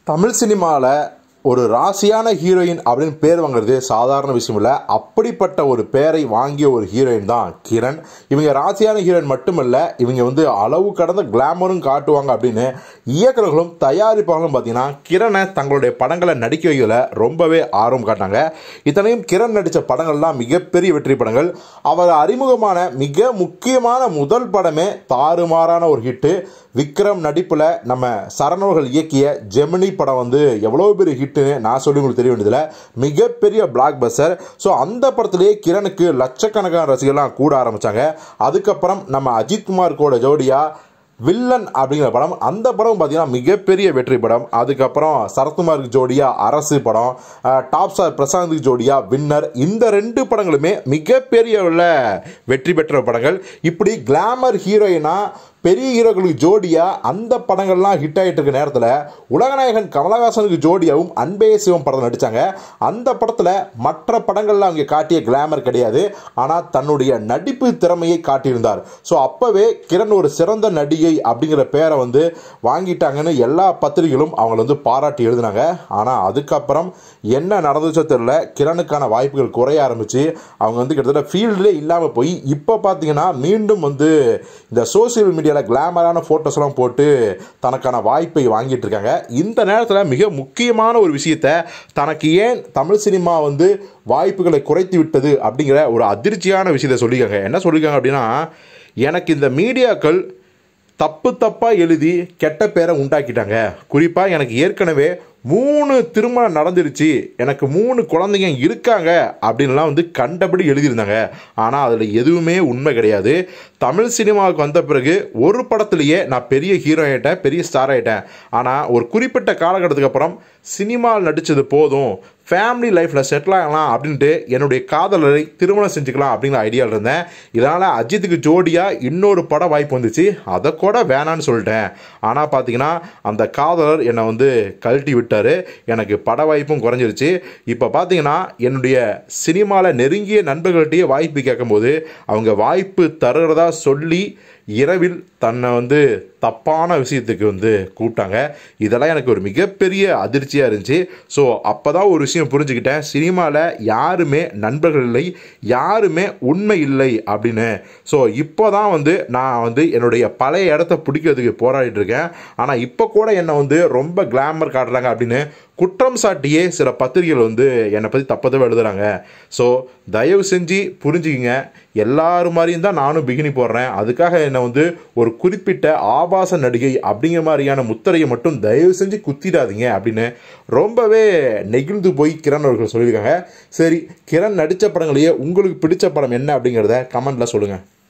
தமிழ் சினிமாவில் ஒரு ராசியான ஹீரோயின் அப்படின்னு பேர் வாங்குறது சாதாரண விஷயம் இல்லை அப்படிப்பட்ட ஒரு பேரை வாங்கிய ஒரு ஹீரோயின் தான் கிரண் இவங்க ராசியான ஹீரோயின் மட்டுமல்ல இவங்க வந்து அளவு கடந்த கிளாமரும் காட்டுவாங்க அப்படின்னு இயக்குநர்களும் தயாரிப்பாளர்களும் பார்த்தீங்கன்னா கிரணை தங்களுடைய படங்களை நடிக்க வைக்கல ரொம்பவே ஆர்வம் காட்டாங்க இத்தனையும் கிரண் நடித்த படங்கள்லாம் மிகப்பெரிய வெற்றி படங்கள் அவர் அறிமுகமான மிக முக்கியமான முதல் படமே தாறுமாறான ஒரு ஹிட்டு விக்ரம் நடிப்பில் நம்ம சரணவர்கள் இயக்கிய ஜெமினி படம் வந்து எவ்வளோ பெரிய ஹிட்டுன்னு நான் சொல்லி உங்களுக்கு தெரிய வேண்டியதில்லை மிகப்பெரிய பிளாக் பஸ்டர் ஸோ அந்த படத்திலேயே கிரணுக்கு லட்சக்கணக்கான ரசிகர்லாம் கூட ஆரம்பித்தாங்க அதுக்கப்புறம் நம்ம அஜித் குமார் கூட ஜோடியாக வில்லன் அப்படிங்கிற படம் அந்த படம் பார்த்தீங்கன்னா மிகப்பெரிய வெற்றி படம் அதுக்கப்புறம் சரத்குமாருக்கு ஜோடியா அரசு படம் அஹ், டாப் ஸ்டார் பிரசாந்துக்கு ஜோடியா வின்னர் இந்த ரெண்டு படங்களுமே மிகப்பெரிய உள்ள வெற்றி பெற்ற படங்கள் இப்படி கிளாமர் ஹீரோயினா பெரிய ஹீரோக்களுக்கு ஜோடியா அந்த படங்கள்லாம் ஹிட் ஆகிட்டு இருக்க நேரத்தில் உலகநாயகன் கமலஹாசனுக்கு ஜோடியாவும் அன்பே சிவம் படத்தில் நடித்தாங்க அந்த படத்தில் மற்ற படங்கள்ல அவங்க காட்டிய கிளாமர் கிடையாது ஆனால் தன்னுடைய நடிப்பு திறமையை காட்டியிருந்தார் ஸோ அப்போவே கிரண் ஒரு சிறந்த நடிகை அப்படிங்கிற பேரை வந்து வாங்கிட்டாங்கன்னு எல்லா பத்திரிகைகளும் அவங்கள வந்து பாராட்டி எழுதினாங்க ஆனால் அதுக்கப்புறம் என்ன நடந்துச்சோ தெரியல கிரணுக்கான வாய்ப்புகள் குறைய ஆரம்பிச்சு அவங்க வந்து கிட்டத்தட்ட ஃபீல்டிலே இல்லாமல் போய் இப்போ பார்த்தீங்கன்னா மீண்டும் வந்து இந்த சோசியல் மீடியாவில் கிளாமரான ஃபோட்டோஸ்லாம் போட்டு தனக்கான வாய்ப்பை வாங்கிட்டு இருக்காங்க இந்த நேரத்தில் மிக முக்கியமான ஒரு விஷயத்த தனக்கு ஏன் தமிழ் சினிமா வந்து வாய்ப்புகளை குறைத்து விட்டது அப்படிங்கிற ஒரு அதிர்ச்சியான விஷயத்தை சொல்லியிருக்காங்க என்ன சொல்லியிருக்காங்க அப்படின்னா எனக்கு இந்த மீடியாக்கள் தப்பு தப்பாக எழுதி கெட்ட பேரை உண்டாக்கிட்டாங்க குறிப்பாக எனக்கு ஏற்கனவே மூணு திருமணம் நடந்துருச்சு எனக்கு மூணு குழந்தைங்க இருக்காங்க அப்படின்லாம் வந்து கண்டபடி எழுதியிருந்தாங்க ஆனால் அதில் எதுவுமே உண்மை கிடையாது தமிழ் சினிமாவுக்கு வந்த பிறகு ஒரு படத்துலேயே நான் பெரிய ஹீரோ ஆகிட்டேன் பெரிய ஸ்டார் ஆகிட்டேன் ஆனால் ஒரு குறிப்பிட்ட காலகட்டத்துக்கு அப்புறம் சினிமாவில் நடித்தது போதும் ஃபேமிலி லைஃப்பில் செட்டில் ஆகலாம் அப்படின்ட்டு என்னுடைய காதலரை திருமணம் செஞ்சுக்கலாம் அப்படிங்கிற ஐடியாவில் இருந்தேன் இதனால் அஜித்துக்கு ஜோடியாக இன்னொரு படம் வாய்ப்பு வந்துச்சு அதை கூட வேணான்னு சொல்லிட்டேன் ஆனால் பார்த்தீங்கன்னா அந்த காதலர் என்னை வந்து கழட்டி விட்டார் எனக்கு பட வாய்ப்பும் குறைஞ்சிருச்சு இப்போ பார்த்தீங்கன்னா என்னுடைய சினிமாவில் நெருங்கிய நண்பர்கள்ட்டையே வாய்ப்பு கேட்கும்போது அவங்க வாய்ப்பு தருகிறதா சொல்லி இரவில் தன்னை வந்து தப்பான விஷயத்துக்கு வந்து கூப்பிட்டாங்க இதெல்லாம் எனக்கு ஒரு மிகப்பெரிய அதிர்ச்சியாக இருந்துச்சு ஸோ அப்போ தான் ஒரு விஷயம் புரிஞ்சுக்கிட்டேன் சினிமாவில் யாருமே நண்பர்கள் இல்லை யாருமே உண்மை இல்லை அப்படின்னு ஸோ இப்போ தான் வந்து நான் வந்து என்னுடைய பழைய இடத்த பிடிக்கிறதுக்கு போராடிட்டு இருக்கேன் ஆனால் இப்போ கூட என்னை வந்து ரொம்ப கிளாமர் காட்டுறாங்க அப்படின்னு குற்றம் சாட்டியே சில பத்திரிகைகள் வந்து என்னை பற்றி தப்பதவே எழுதுறாங்க ஸோ தயவு செஞ்சு புரிஞ்சுக்கிங்க எல்லாரும் மாதிரியும் தான் நானும் பிகினி போடுறேன் அதுக்காக என்னை வந்து ஒரு குறிப்பிட்ட ஆபாச நடிகை அப்படிங்கிற மாதிரியான முத்திரையை மட்டும் தயவு செஞ்சு குத்திடாதீங்க அப்படின்னு ரொம்பவே நெகிழ்ந்து போய் கிரண் அவர்கள் சொல்லியிருக்காங்க சரி கிரண் நடித்த படங்களையே உங்களுக்கு பிடிச்ச படம் என்ன அப்படிங்கிறத கமெண்ட்டில் சொல்லுங்கள்